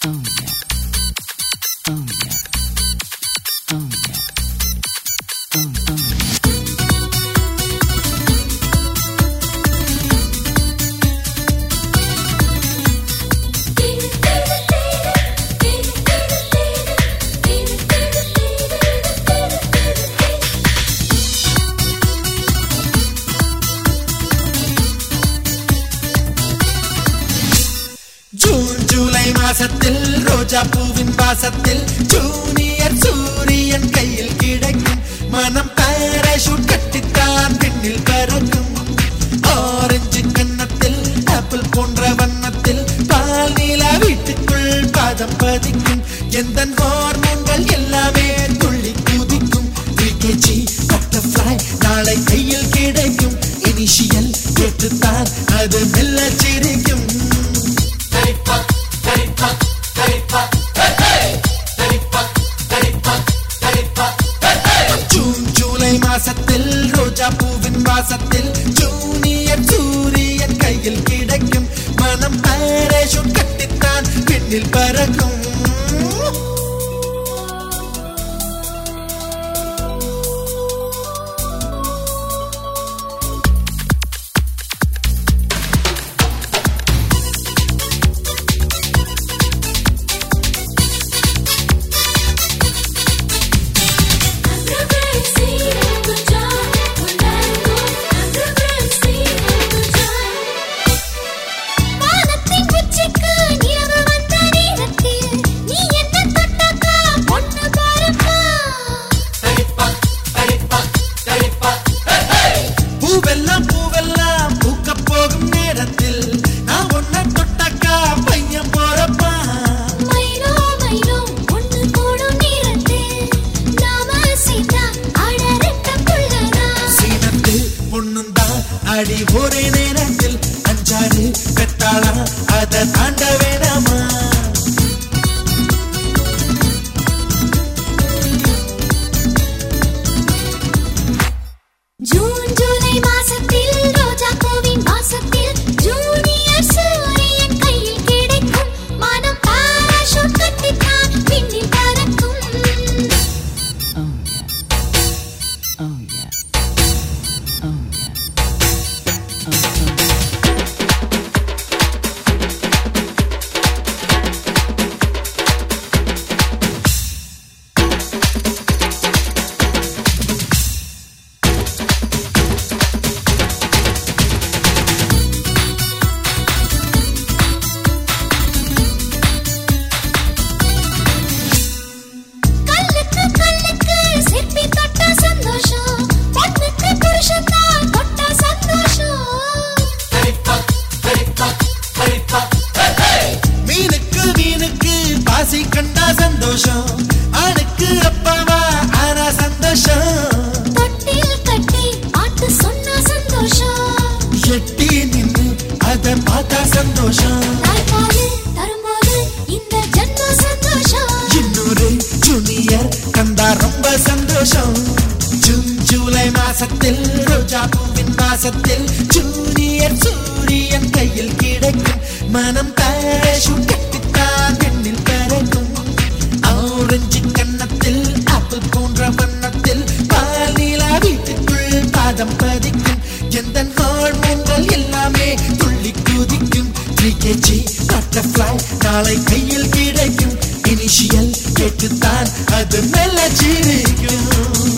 Oh yeah. Oh yeah. Oh yeah. Oh, oh yeah. June July மாசத்தில் ரோஜா பூவின் வாசத்தில் junior சூரியன் கையில் கிடைக்கும் மனம் பாராசூட் கட்டித்தான் விண்ணில் பறக்கும் ஆரஞ்சு கன்னத்தில் ஆப்பிள் போன்ற வண்ணத்தில் பால் நீலா வீட்டுக்குள் பாதம் பதிக்கும் எந்த ஹார்மோன்கள் எல்லாமே துள்ளி குதிக்கும் விகேஜி பட்டர்ஃப்ளை நாளை கையில் கிடைக்கும் இனிஷியல் கேட்டுத்தான் அது மெல்ல சிரிக்கும் ஜூன் ஜூலை மாசத்தில் ரோஜா பூவின் வாசத்தில் ஜூனியர் சூரியன் கையில் கிடைக்கும் மனம் பாராசூட் கட்டித்தான் விண்ணில் பறக்கும் வானத்தின் உச்சிக்கு நிலவு வந்த நேரத்தில் நீ என்ன தொட்டாக்கா பொண்ணு பாருப்பா பூவெல்லாம் பூவெல்லாம் பூக்க போகும் நேரத்தில் நான் ஒன்ன தொட்டாக்கா பையன் போறப்பா மைலோ மைலோ ஒண்ணு கூடும் நேரத்தில் நாம சீதா அடரட்ட புள்ளனா சீனத்து பொண்ணும் தான் அடி ஒரே நேரத்தில் அஞ்சாறு பெத்தாளா அதை தாண்ட வேணாமா ஜூன் ஜூலை மாசத்தில் ரோஜா பூவின் வாசத்தில் ஜூனியர் சூரியன் கையில் கிடைக்கும் மனம் பாராசூட் கட்டித்தான் விண்ணில் பறக்கும் Oh yeah. Oh yeah. Oh yeah. Oh, oh. கல்லுக்கு கல்லுக்கு சிற்பி தொட்ட சந்தோஷம் பொண்ணுக்கு புருஷன் தான் தொட்ட சந்தோஷம் மீனுக்கு மீனுக்கு பாசி கண்டா சந்தோஷம் ஆணுக்கு அப்பாவா ஆனா சந்தோஷம் தொட்டில் கட்டி பாட்டு சொன்னா சந்தோஷம் எட்டி நின்னு அத பார்த்தா சந்தோஷம் தாய்ப்பாலு தரும்போது இந்த ஜன்ம சந்தோஷம் இன்னொரு ஜூனியர் கண்டா ரொம்ப சந்தோஷம் ஜூன் ஜூலை மாசத்தில் ரோஜா பூவின் வாசத்தில் ஜூனியர் சூரியன் கையில் கிடைக்கும் மனம் பாராசூட் கட்டித்தான் விண்ணில் பறக்கும் ஆரஞ்சு கன்னத்தில் ஆப்பிள் போன்ற வண்ணத்தில் பால் நீலா வீட்டுக்குள் பாதம் பதிக்கும் எந்த ஹார்மோன்கள் எல்லாமே துள்ளி குதிக்கும் த்ரீ பட்டர்ஃப்ளை நாளை கையில் கிடைக்கும் இனிஷியல் கேட்டுத்தான் அது மெல்ல சிரிக்கும்